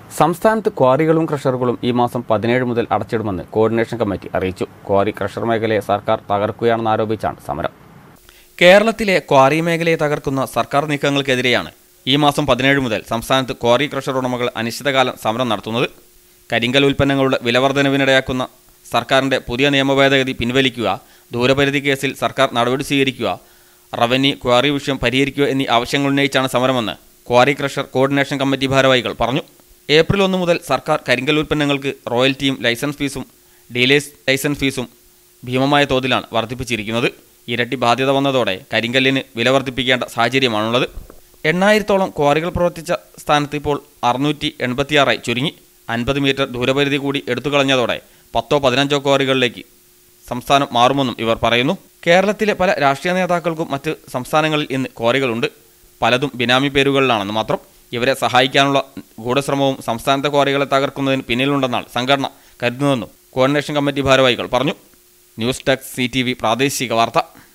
സംസ്ഥാനത്ത് ക്വാറികളും ക്രഷറുകളും ഈ മാസം പതിനേഴ് മുതൽ അടച്ചിടുമെന്ന് കോർഡിനേഷൻ കമ്മിറ്റി അറിയിച്ചു ക്വാറി ക്രഷർ മേഖലയെ സർക്കാർ തകർക്കുകയാണെന്ന് ആരോപിച്ചാണ് സമരം കേരളത്തിലെ ക്വാറി മേഖലയെ തകർക്കുന്ന സർക്കാർ നീക്കങ്ങൾക്കെതിരെയാണ് ഈ മാസം പതിനേഴ് മുതൽ സംസ്ഥാനത്ത് ക്വാറി ക്രഷർ ഉടമകൾ അനിശ്ചിതകാലം സമരം നടത്തുന്നത് കരിങ്കൽ ഉൽപ്പന്നങ്ങളുടെ വിലവർദ്ധനവിനിടയാക്കുന്ന സർക്കാരിന്റെ പുതിയ നിയമ ഭേദഗതി പിൻവലിക്കുക ദൂരപരിധി കേസിൽ സർക്കാർ നടപടി സ്വീകരിക്കുക റവന്യൂ ക്വാറി വിഷയം പരിഹരിക്കുക എന്നീ ആവശ്യങ്ങൾ ഉന്നയിച്ചാണ് സമരമെന്ന് ക്വാറി ക്രഷർ കോർഡിനേഷൻ കമ്മിറ്റി ഭാരവാഹികൾ പറഞ്ഞു ഏപ്രിൽ ഒന്ന് മുതൽ സർക്കാർ കരിങ്കൽ ഉൽപ്പന്നങ്ങൾക്ക് റോയൽറ്റിയും ലൈസൻസ് ഫീസും ഡീലേഴ്സ് ലൈസൻസ് ഫീസും ഭീമമായ തോതിലാണ് വർദ്ധിപ്പിച്ചിരിക്കുന്നത് ഇരട്ടി ബാധ്യത വന്നതോടെ കരിങ്കല്ലിന് വില വർദ്ധിപ്പിക്കേണ്ട സാഹചര്യമാണുള്ളത് എണ്ണായിരത്തോളം ക്വാറികൾ പ്രവർത്തിച്ച സ്ഥാനത്ത് ഇപ്പോൾ അറുന്നൂറ്റി എൺപത്തിയാറായി ചുരുങ്ങി അൻപത് മീറ്റർ ദൂരപരിധി കൂടി എടുത്തു കളഞ്ഞതോടെ പത്തോ പതിനഞ്ചോ ക്വാറികളിലേക്ക് സംസ്ഥാനം മാറുമെന്നും ഇവർ പറയുന്നു കേരളത്തിലെ പല രാഷ്ട്രീയ നേതാക്കൾക്കും മറ്റ് സംസ്ഥാനങ്ങളിൽ ഇന്ന് ക്വാറികളുണ്ട് പലതും ബിനാമി പേരുകളിലാണെന്ന് മാത്രം ഇവരെ സഹായിക്കാനുള്ള ഗൂഢശ്രമവും സംസ്ഥാനത്തെ ക്വാറികളെ തകർക്കുന്നതിന് പിന്നിലുണ്ടെന്നാണ് സംഘടന കരുതുന്നതെന്നും കോർഡിനേഷൻ കമ്മിറ്റി ഭാരവാഹികൾ പറഞ്ഞു ന്യൂസ് ഡെസ്ക് സി പ്രാദേശിക വാർത്ത